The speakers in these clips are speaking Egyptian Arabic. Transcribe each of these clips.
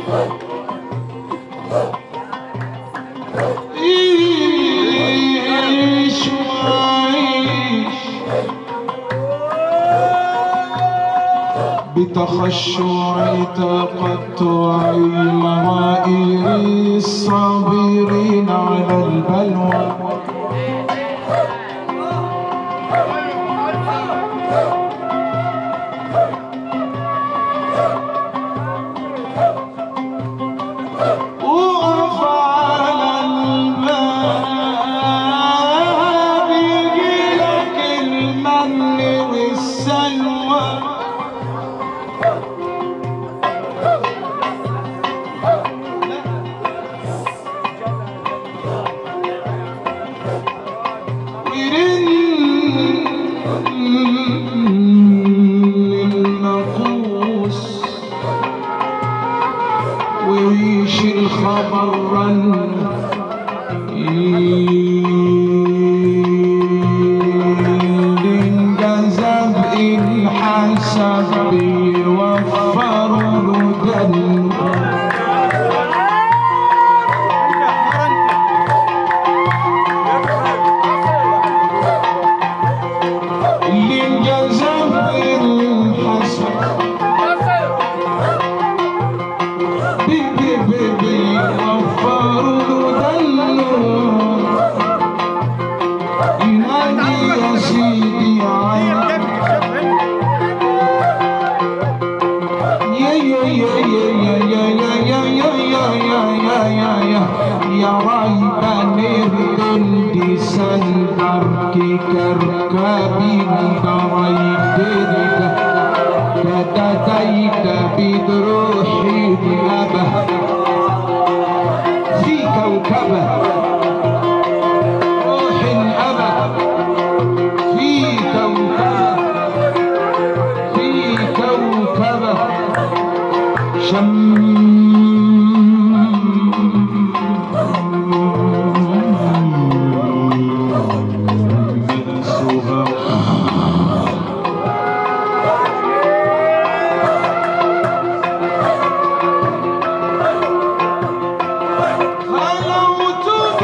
عيش وعيش بتخشع تقطع مرائر الصابرين على البلوى وقف على الباب يجيلك المن والسلوى ويرن الناقوس ويعيش الخبر رن الانجذب الحسب بيوفر له دم الانجذب الحسب بي بي بي بي وفر له دم ينادي يا سيدي عين يا يا يا يا يا يا يا يا يا يا يا يا يا رايب نردن دي سندر كي كركبين برايبين كتتيت بدروحي بلبه في كوكبه روح الأبد في كوكبه في كوكبه شمسها خلوت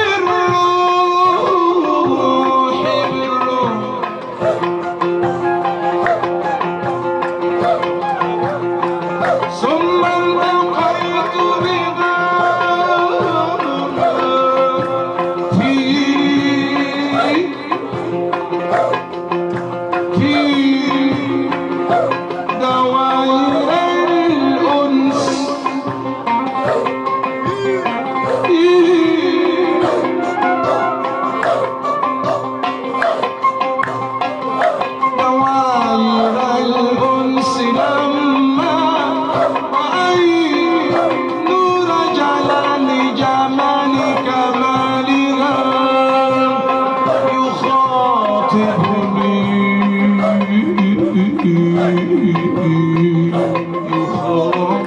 بالروح بالروح ثم التقيت بها في في دوائر الأنس دوائر الأنس لما رأيت نور جلال جمال كمالها يخاطبني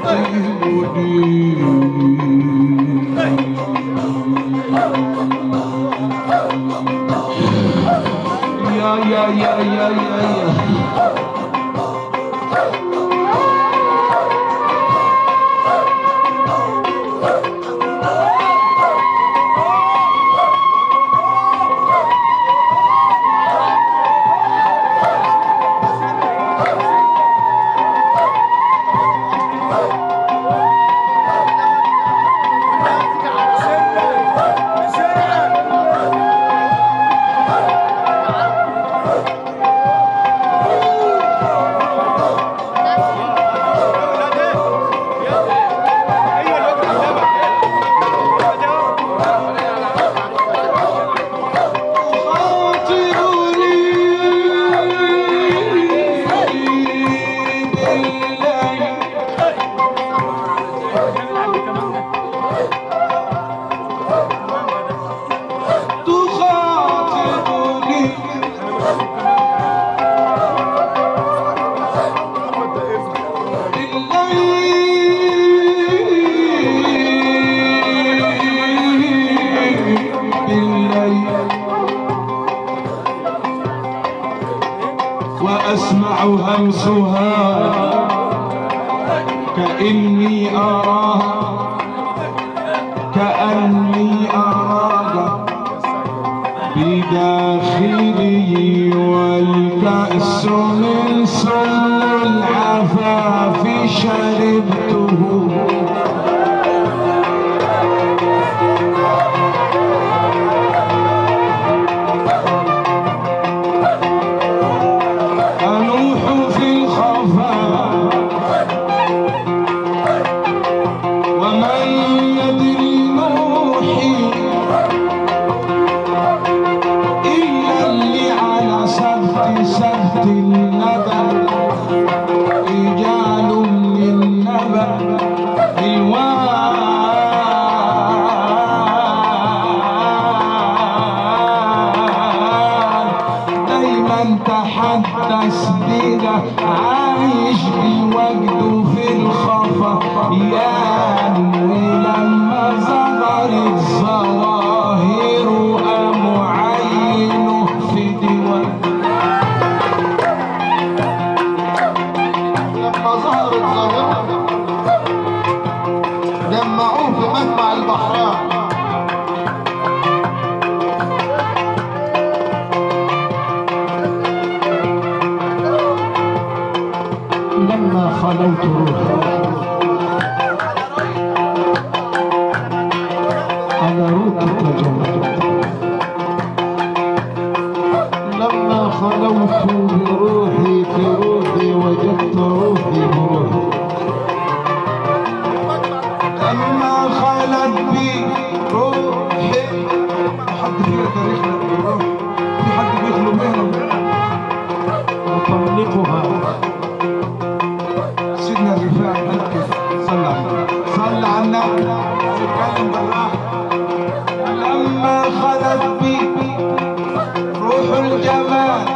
يخاطبني يا يا يا يا يا يا وأسمع همسها إني أراها كأني أراك بداخلي والكأس من سم العفاف شربته أنوح في الخفاء ومن يدري نوحي إلا اللي على سبت سبت النبأ رجال من النبأ الوان دايما تحدث بنا عايش بوجده في الخفا ولما ظهرت ظواهر قام عينه في ديوان لما ظهرت ظاهرة جمعوه في مجمع البحران لما خلوت روحي على روحي تجمعت لما خلوت بروحي في روحي وجدت روحي بروحي لما خلت بي روحي حد فينا كان يخلق بالروح في حد بيخلق بيها أطلقها سيدنا الرفاع قال كده صلى على النبي صلى على النبي اتكلم بالراحه لما خلت بي روح الجمال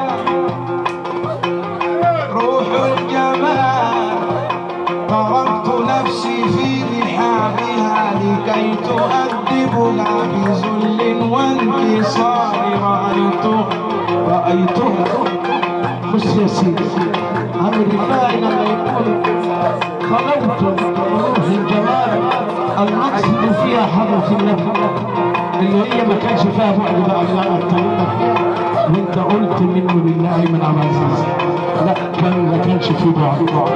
روح الجمال تركت نفسي في رحابها لكي تؤدبها بذل وانكسار رأيتها رأيتها بص يا سيدي عم الرفاعي لما يقول خلوت روح الجمال المقصد فيها حضرة النبي اللي هي ما كانش فيها بعد بقى اللي انا اتكلمنا فيها وانت قلت منه لله من عزيز لا كان ما كانش فيه بعد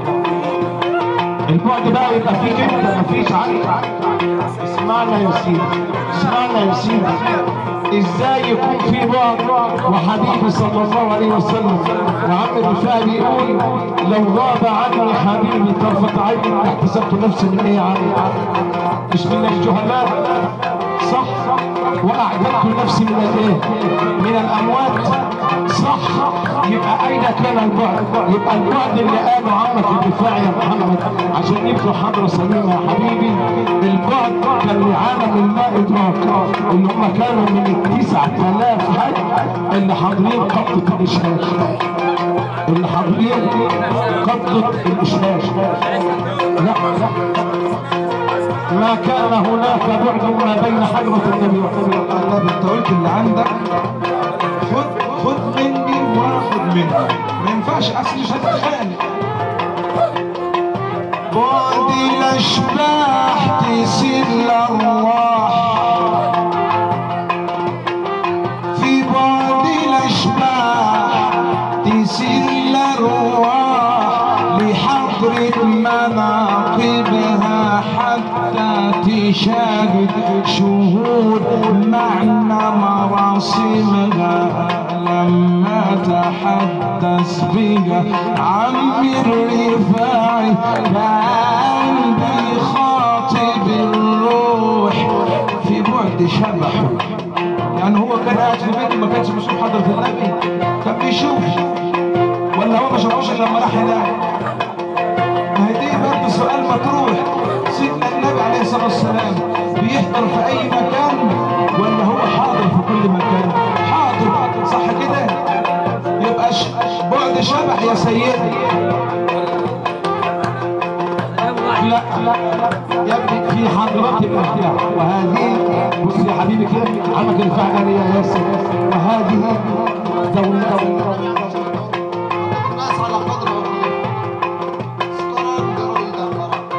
البعد بقى يبقى فيك انت مفيش عنك اسمعنا يا سيدي اسمعنا يا سيدي ازاي يكون في بعد وحبيبي صلى الله عليه وسلم وعم الرفاعي بيقول لو غاب عني حبيبي طرفة عين احتسبت نفسي من ايه عني مش من الجهلاء صح واعددت نفسي من الايه من الاموات صح يبقى اين كان البعد يبقى البعد اللي قاله عمك الدفاعي يا محمد عشان يبقوا حضره سليمه يا حبيبي البعد كان لعالم الماء ادراك اللي هم كانوا من التسع تلاف حج اللي حاضرين قبضه الاشهاش اللي حاضرين قبضه الاشهاش لا لا ما كان هناك بعد ما بين حضرة النبي وحضرة النبي انت قلت اللي عندك خد خد مني واخد منك ما ينفعش اصل مش هتتخانق بعد الاشباح تسير الارواح في بعد الاشباح تسير الارواح لحضرة مناقبها حتى تشاهد شهود معنى مراسمها لما تحدث بها عم الرفاعي كان بيخاطب الروح في بعد شبحه يعني هو كان قاعد في بيته ما كانش بيشوف حضرة النبي كان بيشوف ولا هو ما شافوش إلا لما راح هناك ما هي دي برضه سؤال مطروح سيدنا النبي عليه الصلاة والسلام بيحضر في أي مكان ولا هو حاضر في كل مكان حاضر صح كده يبقى ش- بعد شبح يا سيدي لا لا يا ابني في حضرات المفتاح وهذه بص يا حبيبي كده عمك الفعل يا ياسر وهذه دولة الناس على قدر عقولهم. استران برؤية المرأة.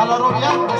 على رؤيتك